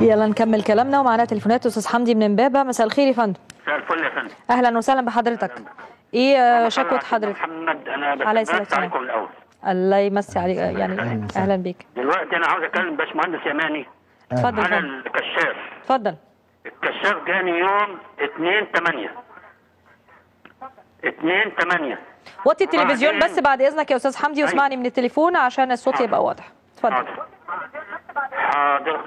يلا نكمل كلامنا ومعانا تليفونات استاذ حمدي من امبابه مساء الخير يا فندم مساء الفل يا فندم اهلا وسهلا بحضرتك ايه آه، شكوى أنا حضرتك محمد انا بس عليه الصلاة بس عليكم الاول الله يمسي عليك يعني اهلا بيك دلوقتي انا عاوز اكلم باشمهندس يماني اتفضل على فندم. الكشاف اتفضل الكشاف جاني يوم 2 8 2 8 وطي التلفزيون بعدين- بس بعد اذنك يا استاذ حمدي واسمعني من التليفون عشان الصوت حاضر. يبقى واضح اتفضل حاضر حاضر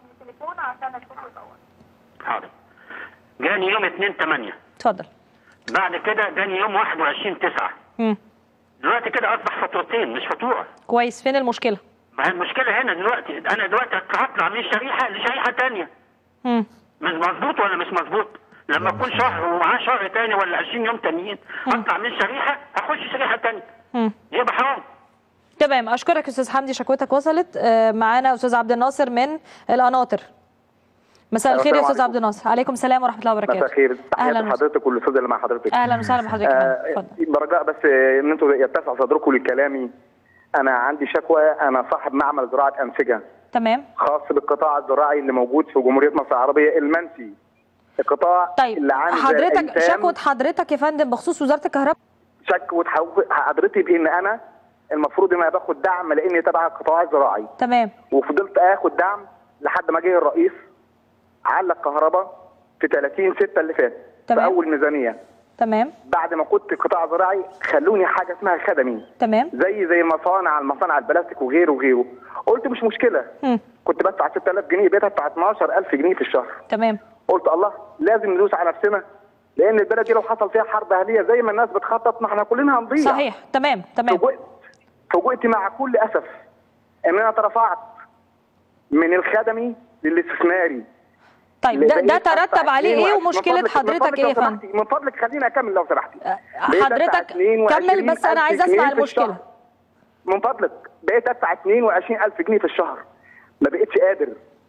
حاضر جاني يوم 2 8 اتفضل بعد كده جاني يوم 21 9 مم. دلوقتي كده اصبح فاتورتين مش فاتوره كويس فين المشكله ما هي المشكله هنا دلوقتي انا دلوقتي هطلع من شريحه لشريحه تانية مم. مش مظبوط ولا مش مظبوط لما اكون شهر ومعاه شهر تاني ولا 20 يوم تانيين اطلع من شريحه اخش شريحه تانية مم. يبقى حرام تمام اشكرك استاذ حمدي شكوتك وصلت آه، معانا استاذ عبد الناصر من القناطر مساء الخير يا السلام استاذ عليكم. عبد الناصر عليكم السلام ورحمه الله وبركاته مساء الخير اهلا تحياتي وسهلا لحضرتك والاستاذ اللي مع حضرتك اهلا وسهلا بحضرتك يا آه، فندم. اتفضل برجاء بس آه، ان انتوا يتسع صدركم لكلامي انا عندي شكوى انا صاحب معمل زراعه انسجه تمام خاص بالقطاع الزراعي اللي موجود في جمهوريه مصر العربيه المنسي القطاع طيب اللي عامل زي حضرتك الأيتام. شكوى حضرتك يا فندم بخصوص وزاره الكهرباء شكوى حو- حضرتي بان انا المفروض ان انا باخد دعم لاني تبع القطاع الزراعي تمام وفضلت اخد دعم لحد ما جه الرئيس علق كهرباء في 30 6 اللي فات تمام. في اول ميزانيه تمام بعد ما كنت قطاع زراعي خلوني حاجه اسمها خدمي تمام زي زي مصانع المصانع البلاستيك وغيره وغيره قلت مش مشكله مم. كنت بدفع 6000 جنيه بقيت ادفع 12000 جنيه في الشهر تمام قلت الله لازم ندوس على نفسنا لان البلد دي لو حصل فيها حرب اهليه زي ما الناس بتخطط ما احنا كلنا هنضيع صحيح تمام تمام فوجئت فوجئت مع كل اسف ان انا ترفعت من الخدمي للاستثماري طيب ده بقيت ده أدفع ترتب عليه ايه 22 ومشكله من فضلك- من حضرتك فضلك ايه لو يا فندم سمحتي- من فضلك خليني اكمل لو سمحتي بقيت أدفع حضرتك 22 كمل بس انا ألف عايزه جنيه اسمع في المشكله الشهر. من فضلك بقيت ادفع 22000 جنيه في الشهر ما بقتش قادر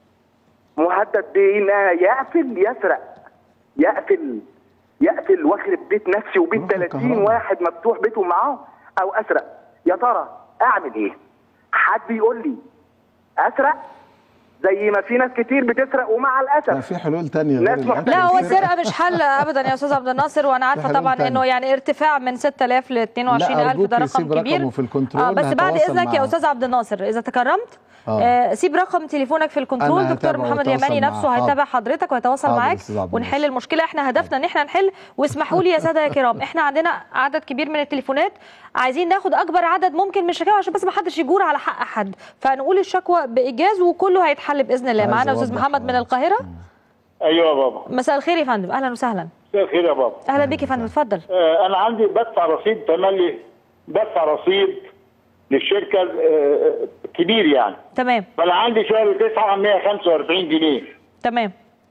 مهدد بان يقفل يسرق يقفل يقفل واخرب بيت نفسي وبيت آه، 30 كهرباء. واحد مفتوح بيتهم معاه او اسرق يا ترى اعمل ايه؟ حد يقول لي اسرق زي ما في ناس كتير بتسرق ومع لا الاسف في حلول تانية ناس غير الأكل محتاجة- لا هو والسرقة. السرقه مش حل ابدا يا استاذ عبد الناصر وانا عارفه حلول طبعا تانية. انه يعني ارتفاع من 6000 ل 22000 أرجوك ده رقم يسيب كبير رقمه في الكنترول، اه بس بعد هتواصل اذنك يا معه. استاذ عبد الناصر اذا تكرمت آه. آه سيب رقم تليفونك في الكنترول أنا دكتور هتابعه محمد وأتواصل اليماني معاه. نفسه حاضر. هيتابع حضرتك ويتواصل حاضر يا معاك أستاذ عبد ونحل الناصر. المشكله احنا هدفنا ان احنا نحل واسمحوا لي يا ساده يا كرام احنا عندنا عدد كبير من التليفونات عايزين ناخد اكبر عدد ممكن من الشكاوى عشان بس ما حدش يجور على حق حد فنقول الشكوى بايجاز وكله هيتحل باذن الله عايز معانا استاذ أوضح محمد من آه. القاهره ايوه يا بابا مساء الخير يا فندم اهلا وسهلا مساء الخير يا بابا اهلا بيك يا فندم اتفضل آه انا عندي بدفع رصيد تملي بدفع رصيد للشركه آه، كبير يعني تمام فانا عندي شهر 9 145 جنيه تمام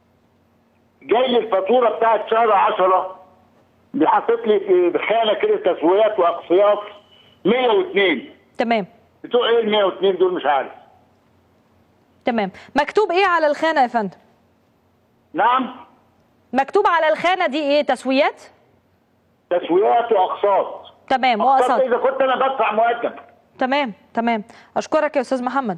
جاي لي الفاتوره بتاعت شهر 10 بيحطط لي في خانه كده تسويات واقساط 102 تمام بتوع ايه ال 102 دول مش عارف تمام مكتوب ايه على الخانه يا فندم نعم مكتوب على الخانه دي ايه تسويات تسويات واقساط تمام أقساط وقسط اذا كنت انا بدفع مقدم تمام تمام اشكرك يا استاذ محمد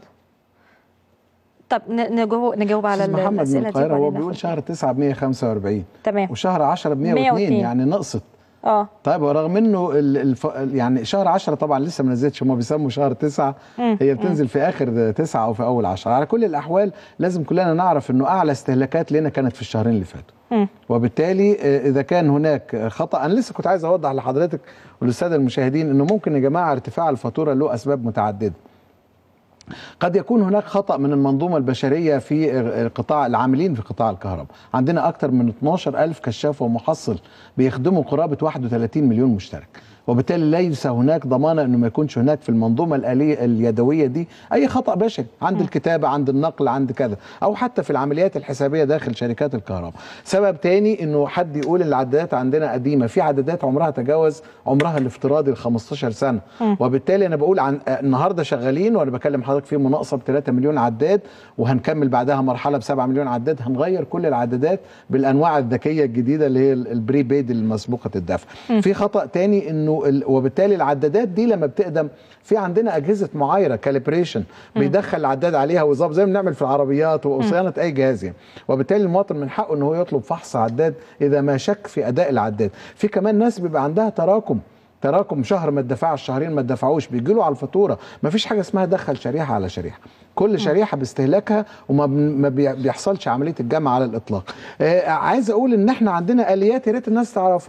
طب ن- نجاوب نجاوب على أستاذ محمد من الاسئله دي القاهرة هو وبعدين بيقول ناخد- شهر 9 ب 145 تمام وشهر 10 ب 102 102. يعني نقصت اه طيب ورغم انه ال- الف... يعني شهر 10 طبعا لسه ما نزلتش هم بيسموا شهر 9 مم. هي بتنزل في اخر 9 او في اول 10 على كل الاحوال لازم كلنا نعرف انه اعلى استهلاكات لنا كانت في الشهرين اللي فاتوا مم. وبالتالي آه، اذا كان هناك خطا انا لسه كنت عايز اوضح لحضرتك وللساده المشاهدين انه ممكن يا جماعه ارتفاع الفاتوره له اسباب متعدده قد يكون هناك خطأ من المنظومة البشرية في قطاع العاملين في قطاع الكهرباء عندنا أكثر من 12 ألف كشاف ومحصل بيخدموا قرابة 31 مليون مشترك وبالتالي ليس هناك ضمانة أنه ما يكونش هناك في المنظومة الآلية اليدوية دي أي خطأ بشري عند الكتابة عند النقل عند كذا أو حتى في العمليات الحسابية داخل شركات الكهرباء سبب تاني أنه حد يقول إن العدادات عندنا قديمة في عدادات عمرها تجاوز عمرها الافتراضي ال 15 سنة وبالتالي أنا بقول عن آه، النهاردة شغالين وأنا بكلم حضرتك في مناقصة ب 3 مليون عداد وهنكمل بعدها مرحلة ب 7 مليون عداد هنغير كل العدادات بالأنواع الذكية الجديدة اللي هي البري بيد المسبوقة الدفع في خطأ تاني أنه انه ال- وبالتالي العدادات دي لما بتقدم في عندنا اجهزه معايره كاليبريشن بيدخل العداد عليها وظبط زي ما بنعمل في العربيات وصيانه اي جهاز يعني وبالتالي المواطن من حقه ان هو يطلب فحص عداد اذا ما شك في اداء العداد في كمان ناس بيبقى عندها تراكم تراكم شهر ما اتدفعش شهرين ما اتدفعوش بيجي له على الفاتوره ما فيش حاجه اسمها دخل شريحه على شريحه كل شريحه باستهلاكها وما بن- ما بي- بيحصلش عمليه الجمع على الاطلاق آه عايز اقول ان احنا عندنا اليات يا ريت الناس تعرفها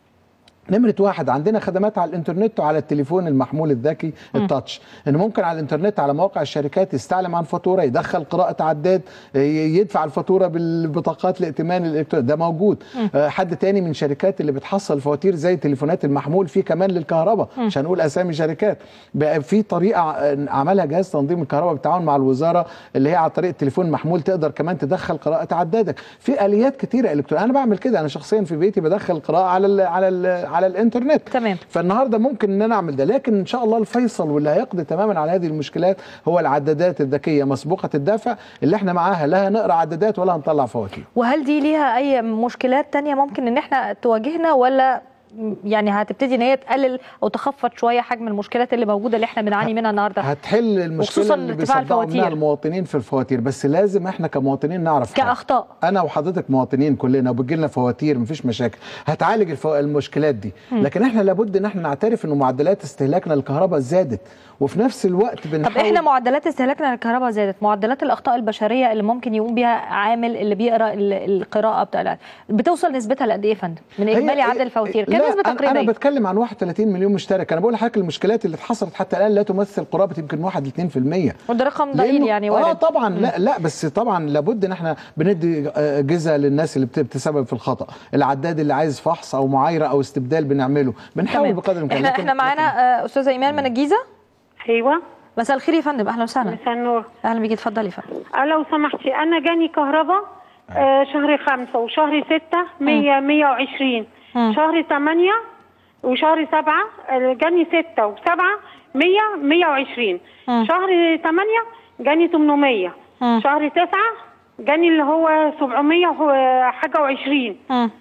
نمرة واحد عندنا خدمات على الانترنت وعلى التليفون المحمول الذكي التاتش ان ممكن على الانترنت على مواقع الشركات يستعلم عن فاتوره يدخل قراءه عداد ي- يدفع الفاتوره بالبطاقات الائتمان الالكتروني ده موجود آه، حد تاني من شركات اللي بتحصل فواتير زي تليفونات المحمول في كمان للكهرباء مش هنقول اسامي شركات بقى في طريقه ع- عملها جهاز تنظيم الكهرباء بالتعاون مع الوزاره اللي هي على طريق التليفون المحمول تقدر كمان تدخل قراءه عدادك في اليات كتيره الكترونيه انا بعمل كده انا شخصيا في بيتي بدخل القراءه على ال على ال على الانترنت تمام. فالنهارده ممكن ان انا اعمل ده لكن ان شاء الله الفيصل واللي هيقضي تماما على هذه المشكلات هو العدادات الذكيه مسبوقه الدفع اللي احنا معاها لا هنقرا عدادات ولا هنطلع فواتير وهل دي ليها اي مشكلات تانية ممكن ان احنا تواجهنا ولا يعني هتبتدي ان هي تقلل او تخفض شويه حجم المشكلات اللي موجوده اللي احنا بنعاني منها النهارده هتحل المشكله وخصوصاً اللي ارتفاع بيصدعوا منها الفواتير. المواطنين في الفواتير بس لازم احنا كمواطنين نعرف حاجة. كاخطاء انا وحضرتك مواطنين كلنا وبتجي لنا فواتير مفيش مشاكل هتعالج الفو... المشكلات دي لكن احنا لابد ان احنا نعترف انه معدلات استهلاكنا للكهرباء زادت وفي نفس الوقت طب بنحاول احنا معدلات استهلاكنا للكهرباء زادت معدلات الاخطاء البشريه اللي ممكن يقوم بيها عامل اللي بيقرا ال- القراءه بتاع الع- بتوصل نسبتها لقد ايه يا فندم من هي- اجمالي هي- عدد الفواتير لا، كام نسبه أنا- انا تقريبيه بتكلم عن 31 مليون مشترك انا بقول لحضرتك المشكلات اللي حصلت حتى الان لا تمثل قرابه يمكن 1 ل 2% وده رقم ضئيل لأنه- يعني اه وارد طبعا لا لا بس طبعا لابد ان احنا بندي آه، جزء للناس اللي بت- بتسبب في الخطا العداد اللي عايز فحص او معايره او استبدال بنعمله بنحاول تمام بقدر الامكان احنا لكن- احنا معانا آه، استاذه ايمان من الجيزه ايوه مساء الخير يا فندم اهلا وسهلا مساء النور اهلا بيكي اتفضلي يا فندم آه، لو سمحتي انا جاني كهرباء آه شهر خمسة وشهر ستة مية مية وعشرين مم. شهر تمانية وشهر سبعة آه، جاني ستة وسبعة مية مية وعشرين مم. شهر تمانية جاني تمنمية مم. شهر تسعة جاني اللي هو سبعمية وحاجة وعشرين مم.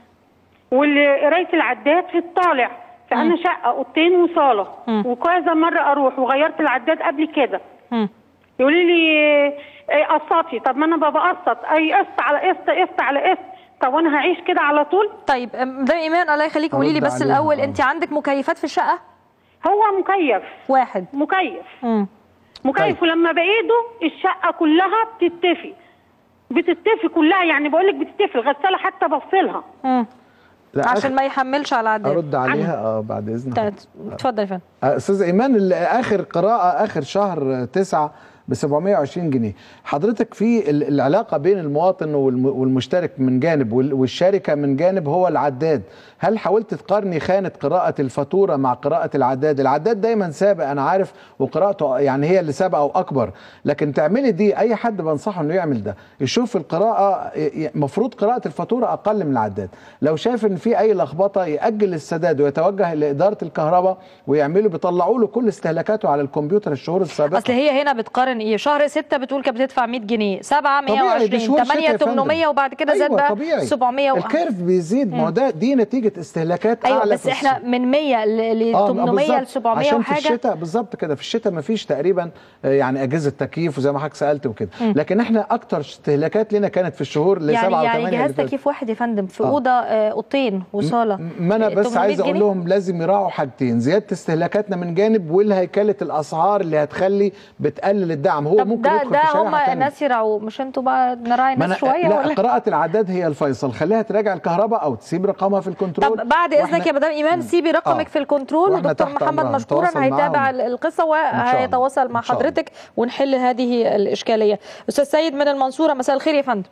وقرايه العداد في الطالع فانا شقه اوضتين وصاله مم. وكذا مره اروح وغيرت العداد قبل كده مم. يقولوا لي إيه قسطي طب ما انا بقسط اي قسط على قسط قسط على قسط طب وانا هعيش كده على طول طيب مدام ايمان الله يخليك قولي لي أرد بس عليها. الاول آه. انت عندك مكيفات في الشقه هو مكيف واحد مكيف مم. مكيف طيب. ولما بايده الشقه كلها بتتفي بتتفي كلها يعني بقول لك بتتفي الغساله حتى بفصلها مم. لا، عشان آخر- ما يحملش على العداد ارد عليها اه بعد اذن طيب، حضرتك. اتفضل يا فندم استاذ ايمان ال- اخر قراءه اخر شهر تسعة ب 720 جنيه حضرتك في ال- العلاقه بين المواطن والم- والمشترك من جانب وال- والشركه من جانب هو العداد هل حاولت تقارني خانه قراءه الفاتوره مع قراءه العداد العداد دايما سابق انا عارف وقراءته يعني هي اللي سابقه واكبر لكن تعملي دي اي حد بنصحه انه يعمل ده يشوف القراءه المفروض قراءه الفاتوره اقل من العداد لو شاف ان في اي لخبطه ياجل السداد ويتوجه لاداره الكهرباء ويعملوا بيطلعوا له كل استهلاكاته على الكمبيوتر الشهور السابقه اصل هي هنا بتقارن ايه شهر 6 بتقول كانت بتدفع 100 جنيه 7 طبيعي، دي 120 شهور شتاء 8 يا فندم. 800 وبعد كده زاد أيوة بقى طبيعي. 700 و... الكيرف بيزيد ما هو ده دي نتيجه استهلاكات ايوه اعلى بس في احنا الصيف. من 100 ل آه، 800 بالظبط. ل 700 عشان في وحاجه الشتاء بالظبط كده في الشتاء ما فيش تقريبا آه، يعني اجهزه تكييف وزي ما حضرتك سالت وكده لكن احنا اكتر استهلاكات لنا كانت في الشهور اللي يعني 7 و8 يعني جهاز تكييف واحد يا فندم في آه. اوضه آه، اوضتين وصاله ما انا آه، بس 800 عايز اقول جنيه؟ لهم لازم يراعوا حاجتين زياده استهلاكاتنا من جانب والهيكله الاسعار اللي هتخلي بتقلل الدعم هو طب ممكن ده يدخل ده في شريحه هم تانية. ناس يراعوا مش انتوا بقى نراعي ما الناس أنا- شويه لا ولا قراءة العداد هي الفيصل خليها تراجع الكهرباء او تسيب رقمها في الكنترول طب بعد وإحنا- اذنك يا مدام ايمان سيبي رقمك آه. في الكنترول وإحنا ودكتور تحت محمد أمرها. مشكورا نتواصل هيتابع معاهم. القصه الله. وهيتواصل مع إن شاء الله. حضرتك ونحل هذه الاشكاليه استاذ سيد من المنصوره مساء الخير يا فندم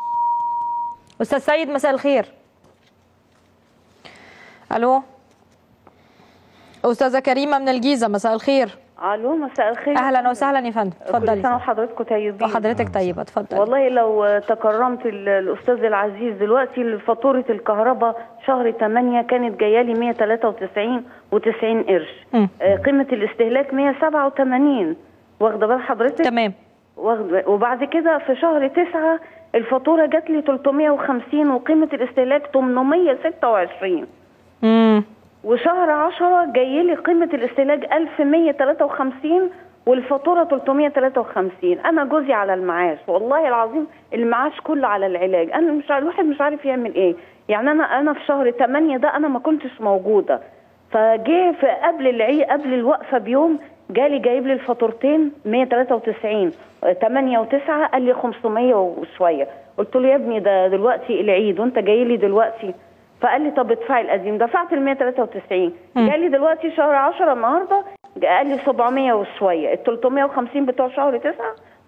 استاذ سيد مساء الخير الو استاذه كريمه من الجيزه مساء الخير الو مساء الخير اهلا وسهلا يا فندم كل اتفضلي سنه وحضراتكم طيبين وحضرتك طيبه اتفضلي والله لو تكرمت ال- الاستاذ العزيز دلوقتي فاتوره الكهرباء شهر 8 كانت جايه لي 193 و90 قرش مم. آه، قيمه الاستهلاك 187 واخده بال حضرتك تمام واخد وبعد كده في شهر 9 الفاتوره جات لي 350 وقيمه الاستهلاك 826 امم وشهر 10 جاي لي قيمه الاستهلاك 1153 والفاتوره 353 انا جوزي على المعاش والله العظيم المعاش كله على العلاج انا مش عارف- الواحد مش عارف يعمل ايه يعني انا انا في شهر 8 ده انا ما كنتش موجوده فجه في قبل العيد قبل الوقفه بيوم جالي جايب لي الفاتورتين 193 8 و9 قال لي 500 وشويه قلت له يا ابني ده دلوقتي العيد وانت جاي لي دلوقتي فقال لي طب ادفعي القديم دفعت ال 193 جالي دلوقتي شهر 10 النهارده قال لي 700 وشويه ال 350 بتوع شهر 9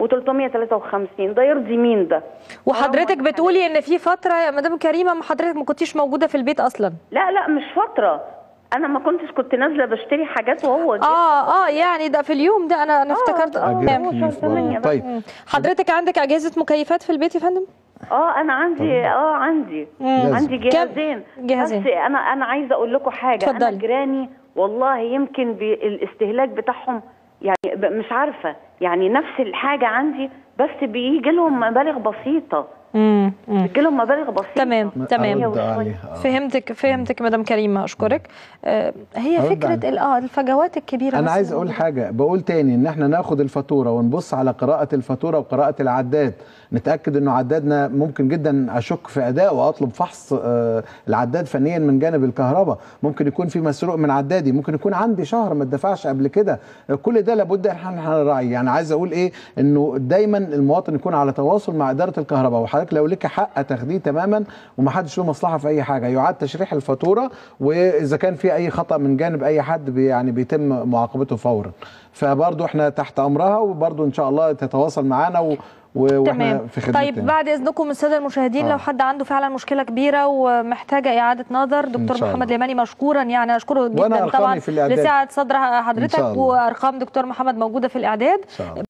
و353 ده يرضي مين ده؟ وحضرتك حرام بتقولي ان في فتره يا مدام كريمه ما حضرتك ما كنتيش موجوده في البيت اصلا لا لا مش فتره انا ما كنتش كنت نازله بشتري حاجات وهو جه اه اه يعني ده في اليوم ده انا انا افتكرت آه، آه. أجهزة تمام. شهر تمانية بقى. طيب حضرتك عندك اجهزه مكيفات في البيت يا فندم اه انا عندي اه عندي مم. عندي كم- جهازين جهازين. بس انا انا عايزه اقول لكم حاجه انا اتفضلي. جيراني والله يمكن بالاستهلاك بتاعهم يعني ب- مش عارفه يعني نفس الحاجه عندي بس بيجي لهم مبالغ بسيطه امم أمم. بيجي لهم مبالغ بسيطه تمام تمام أرد عليها آه. فهمتك فهمتك مدام كريمه اشكرك آه هي أرد فكره عليك. ال- اه الفجوات الكبيره انا بس عايز اللي اقول موجودة. حاجه بقول تاني ان احنا ناخد الفاتوره ونبص على قراءه الفاتوره وقراءه العداد نتاكد انه عدادنا ممكن جدا اشك في اداء واطلب فحص آه، العداد فنيا من جانب الكهرباء ممكن يكون في مسروق من عدادي ممكن يكون عندي شهر ما اتدفعش قبل كده كل ده لابد ان احنا نراعي يعني عايز اقول ايه انه دايما المواطن يكون على تواصل مع اداره الكهرباء وحضرتك لو لك حق تاخديه تماما ومحدش له مصلحه في اي حاجه يعاد تشريح الفاتوره واذا كان في اي خطا من جانب اي حد بي يعني بيتم معاقبته فورا فبرضه احنا تحت امرها وبرضه ان شاء الله تتواصل معانا و... و... واحنا تمام في خدمتنا طيب بعد اذنكم الساده المشاهدين آه. لو حد عنده فعلا مشكله كبيره ومحتاجه اعاده نظر دكتور شاء محمد الله. اليماني مشكورا يعني اشكره وأنا جدا أرقامي طبعا في الإعداد. لسعه صدر إن حضرتك شاء الله. وارقام دكتور محمد موجوده في الاعداد ان شاء الله